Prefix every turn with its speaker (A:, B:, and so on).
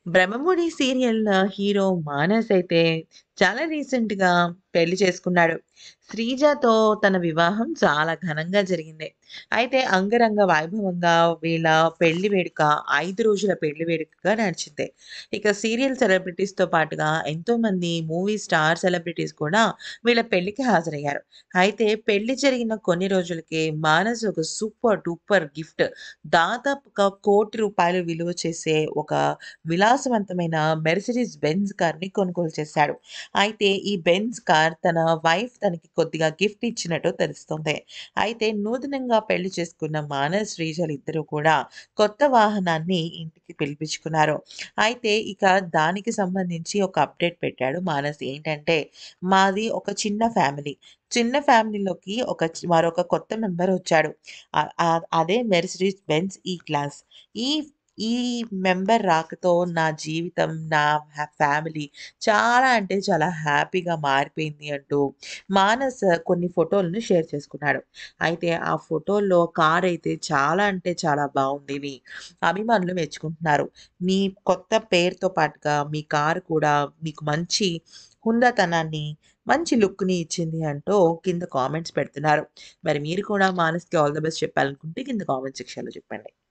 A: 'Brahmamudi' serial hero Manas అయితే చాలా రీసెంట్‌గా పెళ్లి చేసుకున్నాడు. శ్రీజతో తన వివాహం చాలా ఘనంగా జరిగింది. అయితే అంగరంగ వైభవంగా వీళ్ళ పెళ్లి వేడుక 5 రోజుల పెళ్లి వేడుకగా నడిచింది. ఇక సీరియల్ సెలబ్రిటీస్‌తో పాటుగా ఎంతోమంది మూవీ స్టార్ సెలబ్రిటీస్ కూడా వీళ్ళ పెళ్లికి హాజరయ్యారు. అయితే పెళ్లి జరిగిన కొన్ని రోజులకే మానస్ ఒక సూపర్ డూపర్ గిఫ్ట్ దాదాపుగా కోటి రూపాయలు విలువ చేసే ఒక విలాసవంతమైన మెర్సిడీస్ బెంజ్ కార్‌ని కొనుగోలు చేశాడు. అయితే ఈ బెంజ్ కార్ తన వైఫ్ తనకి కొద్దిగా గిఫ్ట్ ఇచ్చినట్టు తెలుస్తోంది. అయితే నూతనంగా పెళ్లి చేసుకున్న మానస్, శ్రీజలిద్దరూ కూడా కొత్త వాహనాన్ని ఇంటికి పిలిపించుకున్నారు. అయితే ఇక దానికి సంబంధించి ఒక అప్డేట్ పెట్టాడు మానస్. ఏంటంటే మాది ఒక చిన్న ఫ్యామిలీ. చిన్న ఫ్యామిలీలోకి ఒక చ్ మరొక కొత్త మెంబర్ వచ్చాడు. ఆహ్, ఆహ్, అదే మెర్సిడీస్ బెంజ్ ఈ క్లాస్. ఈ ఈ మెంబర్ రాకతో నా జీవితం, నా హ్యా ఫ్యామిలీ చాలా అంటే చాలా హ్యాపీగా మారిపోయింది అంటూ మానస్ కొన్ని ఫోటోలను షేర్ చేసుకున్నాడు. అయితే ఆ ఫోటోల్లో కారైతే చాలా అంటే చాలా బావుందని అభిమానులు మెచ్చుకుంటున్నారు. మీ కొత్త పేరుతో పాటుగా మీ కారు కూడా మీకు మంచి హుందాతనాన్ని, మంచి లుక్‌ని ఇచ్చింది అంటూ కింద కామెంట్స్ పెడుతున్నారు. మరి మీరు కూడా మానస్‌కి ఆల్ ది బెస్ట్ చెప్పాలనుకుంటే కింద కామెంట్ సెక్షన్‌లో చెప్పండి.